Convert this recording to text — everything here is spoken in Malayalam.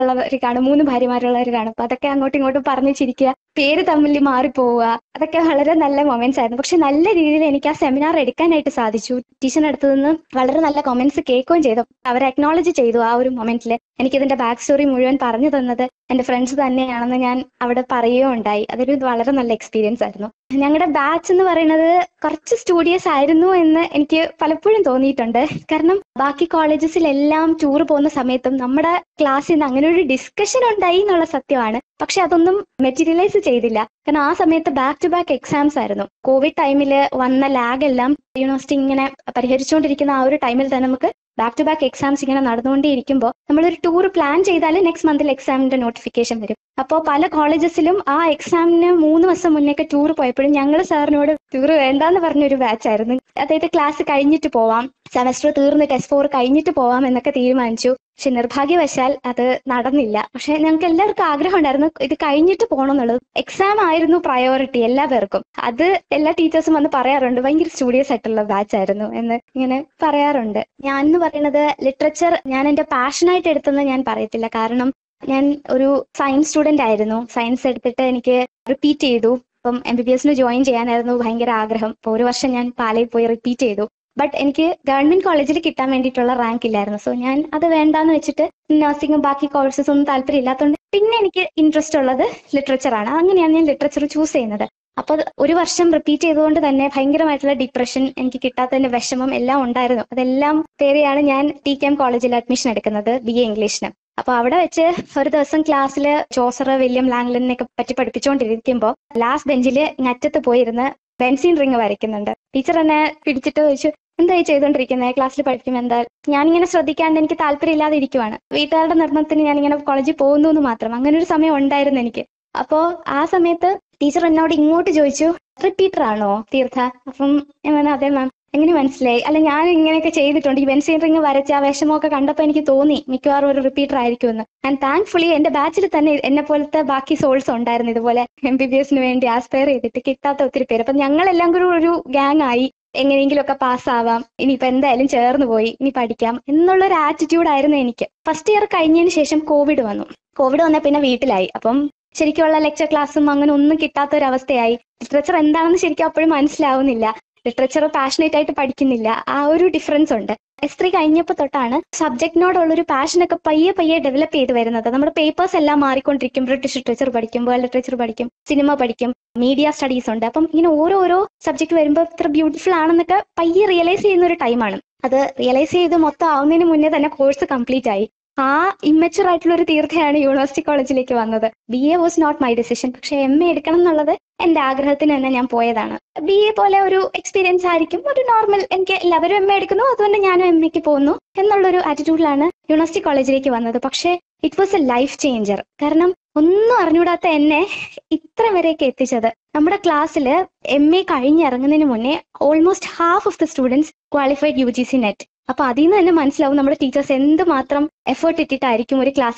ഉള്ളവർ കാണും മൂന്ന് ഭാര്യമാരുള്ളവർ കാണും അപ്പൊ അതൊക്കെ അങ്ങോട്ടും ഇങ്ങോട്ടും പറഞ്ഞു ചിരിക്കുക പേര് തമ്മിൽ മാറിപ്പോവുക അതൊക്കെ വളരെ നല്ല മൊമെന്റ്സ് ആയിരുന്നു പക്ഷെ നല്ല രീതിയിൽ എനിക്ക് ആ സെമിനാർ എടുക്കാനായിട്ട് സാധിച്ചു ടീച്ചറിന്റെ അടുത്ത് നിന്ന് വളരെ നല്ല കമന്റ്സ് കേൾക്കുകയും ചെയ്തു അവർ അക്നോളജ് ചെയ്തു ആ ഒരു മൊമെന്റിൽ എനിക്ക് ഇതിന്റെ ബാക്ക് സ്റ്റോറി മുഴുവൻ പറഞ്ഞു തന്നത് എന്റെ ഫ്രണ്ട്സ് തന്നെയാണെന്ന് ഞാൻ അവിടെ പറയുകയും ഉണ്ടായി അതൊരു വളരെ നല്ല എക്സ്പീരിയൻസ് ആയിരുന്നു ഞങ്ങളുടെ ബാച്ച് എന്ന് പറയുന്നത് കുറച്ച് സ്റ്റുഡിയസ് ആയിരുന്നു എന്ന് എനിക്ക് പലപ്പോഴും തോന്നിയിട്ടുണ്ട് കാരണം ബാക്കി കോളേജസിലെല്ലാം ടൂർ പോകുന്ന സമയത്തും നമ്മുടെ ക്ലാസ്സിൽ നിന്ന് അങ്ങനെ ഒരു ഡിസ്കഷൻ ഉണ്ടായി എന്നുള്ള സത്യമാണ് പക്ഷെ അതൊന്നും മെറ്റീരിയലൈസ് ചെയ്തില്ല കാരണം ആ സമയത്ത് ബാക്ക് ടു ബാക്ക് എക്സാംസ് ആയിരുന്നു കോവിഡ് ടൈമിൽ വന്ന ലാഗ് എല്ലാം യൂണിവേഴ്സിറ്റി ഇങ്ങനെ പരിഹരിച്ചുകൊണ്ടിരിക്കുന്ന ആ ഒരു ടൈമിൽ തന്നെ നമുക്ക് ബാക്ക് ടു ബാക്ക് എക്സാംസ് ഇങ്ങനെ നടന്നുകൊണ്ടേയിരിക്കുമ്പോൾ നമ്മളൊരു ടൂർ പ്ലാൻ ചെയ്താൽ നെക്സ്റ്റ് മന്തിൽ എക്സാമിന്റെ നോട്ടിഫിക്കേഷൻ വരും അപ്പോൾ പല കോളേജസിലും ആ എക്സാമിന് മൂന്ന് ദിവസം മുന്നേക്കെ ടൂർ പോയപ്പോഴും ഞങ്ങൾ സാറിനോട് ടൂർ വേണ്ടാന്ന് പറഞ്ഞൊരു ബാച്ച് ആയിരുന്നു അതായത് ക്ലാസ് കഴിഞ്ഞിട്ട് പോവാം സെമസ്റ്റർ തീർന്ന് ടെസ്റ്റ് ഫോർ കഴിഞ്ഞിട്ട് പോവാം എന്നൊക്കെ തീരുമാനിച്ചു പക്ഷെ നിർഭാഗ്യവശാൽ അത് നടന്നില്ല പക്ഷെ ഞങ്ങൾക്ക് എല്ലാവർക്കും ആഗ്രഹം ഉണ്ടായിരുന്നു ഇത് കഴിഞ്ഞിട്ട് പോകണം എന്നുള്ളത് എക്സാം ആയിരുന്നു പ്രയോറിറ്റി എല്ലാ പേർക്കും അത് എല്ലാ ടീച്ചേഴ്സും വന്ന് പറയാറുണ്ട് ഭയങ്കര സ്റ്റുഡിയസ് ആയിട്ടുള്ള ബാച്ച് ആയിരുന്നു എന്ന് ഇങ്ങനെ പറയാറുണ്ട് ഞാൻ എന്ന് പറയുന്നത് ലിറ്ററേച്ചർ ഞാൻ എന്റെ പാഷനായിട്ട് എടുത്തെന്ന് ഞാൻ പറയത്തില്ല കാരണം ഞാൻ ഒരു സയൻസ് സ്റ്റുഡന്റ് ആയിരുന്നു സയൻസ് എടുത്തിട്ട് എനിക്ക് റിപ്പീറ്റ് ചെയ്തു അപ്പം എം ബി ബി എസിന് ജോയിൻ ചെയ്യാനായിരുന്നു ഭയങ്കര ആഗ്രഹം അപ്പോൾ ഒരു വർഷം ഞാൻ പാലയിൽ പോയി റിപ്പീറ്റ് ചെയ്തു ബട്ട് എനിക്ക് ഗവൺമെന്റ് കോളേജിൽ കിട്ടാൻ വേണ്ടിയിട്ടുള്ള റാങ്ക് ഇല്ലായിരുന്നു സോ ഞാൻ അത് വേണ്ടാന്ന് വെച്ചിട്ട് നഴ്സിംഗും ബാക്കി കോഴ്സസ് ഒന്നും താല്പര്യം ഇല്ലാത്തതുകൊണ്ട് പിന്നെ എനിക്ക് ഇൻട്രസ്റ്റ് ഉള്ളത് ലിറ്ററേച്ചർ ആണ് അങ്ങനെയാണ് ഞാൻ ലിറ്ററേച്ചർ ചൂസ് ചെയ്യുന്നത് അപ്പോൾ ഒരു വർഷം റിപ്പീറ്റ് ചെയ്തുകൊണ്ട് തന്നെ ഭയങ്കരമായിട്ടുള്ള ഡിപ്രഷൻ എനിക്ക് കിട്ടാത്തതിന്റെ വിഷമം എല്ലാം ഉണ്ടായിരുന്നു അതെല്ലാം പേരെയാണ് ഞാൻ ടി കെ എം കോളേജിൽ അഡ്മിഷൻ എടുക്കുന്നത് ബി എ ഇംഗ്ലീഷിന് അപ്പൊ അവിടെ വെച്ച് ഒരു ദിവസം ക്ലാസ്സിൽ ജോസർ വില്യം ലാംഗ്ലനെ ഒക്കെ പറ്റി പഠിപ്പിച്ചുകൊണ്ടിരിക്കുമ്പോൾ ലാസ്റ്റ് ബെഞ്ചിൽ അറ്റത്ത് പോയിരുന്ന് ബെൻസിൻ റിങ് വരയ്ക്കുന്നുണ്ട് ടീച്ചർ എന്നെ പിടിച്ചിട്ട് ചോദിച്ചു എന്തായി ചെയ്തുകൊണ്ടിരിക്കുന്നത് ക്ലാസ്സിൽ പഠിക്കുമ്പോൾ എന്താ ഞാനിങ്ങനെ ശ്രദ്ധിക്കാണ്ട് എനിക്ക് താല്പര്യമില്ലാതെ ഇരിക്കുവാണ് വീട്ടുകാരുടെ നിർബന്ധത്തിന് ഞാനിങ്ങനെ കോളേജിൽ പോകുന്നു എന്ന് മാത്രം അങ്ങനെ ഒരു സമയം ഉണ്ടായിരുന്നു എനിക്ക് അപ്പോ ആ സമയത്ത് ടീച്ചർ എന്നോട് ഇങ്ങോട്ട് ചോദിച്ചു റിപ്പീറ്റർ ആണോ തീർത്ഥ അപ്പം ഞാൻ പറഞ്ഞു അതെ മാം എങ്ങനെ മനസ്സിലായി അല്ല ഞാൻ ഇങ്ങനെയൊക്കെ ചെയ്തിട്ടുണ്ട് ഈ ബെൻസീൻ റിങ് വരച്ച ആ വിഷമമൊക്കെ കണ്ടപ്പോൾ എനിക്ക് തോന്നി മിക്കവാറും ഒരു റിപ്പീറ്റർ ആയിരിക്കുമെന്ന് ആൻഡ് താങ്ക്ഫുള്ളി എന്റെ ബാച്ചിൽ തന്നെ എന്നെ പോലത്തെ ബാക്കി സോൾസ് ഉണ്ടായിരുന്നു ഇതുപോലെ എം ബി ബി എസിന് വേണ്ടി ആസ്പയർ ചെയ്തിട്ട് കിട്ടാത്ത ഒത്തിരി പേര് അപ്പൊ ഞങ്ങളെല്ലാം കൂടി ഒരു ഗ്യാങ് ആയി എങ്ങനെയെങ്കിലും ഒക്കെ പാസ്സാവാം ഇനിയിപ്പോ എന്തായാലും ചേർന്ന് പോയി ഇനി പഠിക്കാം എന്നുള്ള ഒരു ആറ്റിറ്റ്യൂഡ് ആയിരുന്നു എനിക്ക് ഫസ്റ്റ് ഇയർ കഴിഞ്ഞതിന് ശേഷം കോവിഡ് വന്നു കോവിഡ് വന്ന പിന്നെ വീട്ടിലായി അപ്പം ശരിക്കുള്ള ലെക്ചർ ക്ലാസ്സും അങ്ങനെ ഒന്നും കിട്ടാത്ത ഒരു അവസ്ഥയായി ലിറ്ററേച്ചർ എന്താണെന്ന് ശരിക്കും അപ്പോഴും മനസ്സിലാവുന്നില്ല ലിറ്ററേച്ചർ പാഷനേറ്റ് ആയിട്ട് പഠിക്കുന്നില്ല ആ ഒരു ഡിഫറൻസ് ഉണ്ട് എസ് ത്രീ കഴിഞ്ഞപ്പോൾ തൊട്ടാണ് സബ്ജക്റ്റിനോടുള്ള ഒരു പാഷനൊക്കെ പയ്യെ പയ്യെ ഡെവലപ്പ് ചെയ്ത് വരുന്നത് നമ്മുടെ പേപ്പേഴ്സ് എല്ലാം മാറിക്കൊണ്ടിരിക്കും ബ്രിട്ടീഷ് ലിറ്ററേച്ചർ പഠിക്കും വേൾഡ് ലിറ്ററേച്ചർ പഠിക്കും സിനിമ പഠിക്കും മീഡിയ സ്റ്റഡീസ് ഉണ്ട് അപ്പം ഇങ്ങനെ ഓരോരോ സബ്ജക്ട് വരുമ്പോൾ ഇത്ര ബ്യൂട്ടിഫുൾ ആണെന്നൊക്കെ പയ്യെ റിയലൈസ് ചെയ്യുന്ന ഒരു ടൈമാണ് അത് റിയലൈസ് ചെയ്ത് മൊത്തം ആവുന്നതിന് മുന്നേ തന്നെ കോഴ്സ് കംപ്ലീറ്റ് ആയി ആ ഇമ്മച്ചുർ ആയിട്ടുള്ള ഒരു തീർത്ഥയാണ് യൂണിവേഴ്സിറ്റി കോളേജിലേക്ക് വന്നത് B A was not my decision പക്ഷെ എം എ എടുക്കണം എന്നുള്ളത് എന്റെ ആഗ്രഹത്തിന് തന്നെ ഞാൻ പോയതാണ് ബി എ പോലെ ഒരു എക്സ്പീരിയൻസ് ആയിരിക്കും ഒരു നോർമൽ എനിക്ക് എല്ലാവരും എം എ എടുക്കുന്നു അതുകൊണ്ട് ഞാനും എം എക്ക് പോകുന്നു എന്നുള്ളൊരു ആറ്റിറ്റ്യൂഡിലാണ് യൂണിവേഴ്സിറ്റി കോളേജിലേക്ക് വന്നത് പക്ഷേ it was a life changer കാരണം ഒന്നും അറിഞ്ഞുകൂടാത്ത എന്നെ ഇത്ര വരെയൊക്കെ എത്തിച്ചത് നമ്മുടെ ക്ലാസ്സിൽ എം എ കഴിഞ്ഞിറങ്ങുന്നതിന് മുന്നേ almost half of the students qualified U G C NET അപ്പൊ അതിൽ നിന്ന് തന്നെ മനസ്സിലാവും നമ്മുടെ ടീച്ചേഴ്സ് എന്തുമാത്രം എഫേർട്ട് ഇട്ടിട്ടായിരിക്കും ഒരു ക്ലാസ്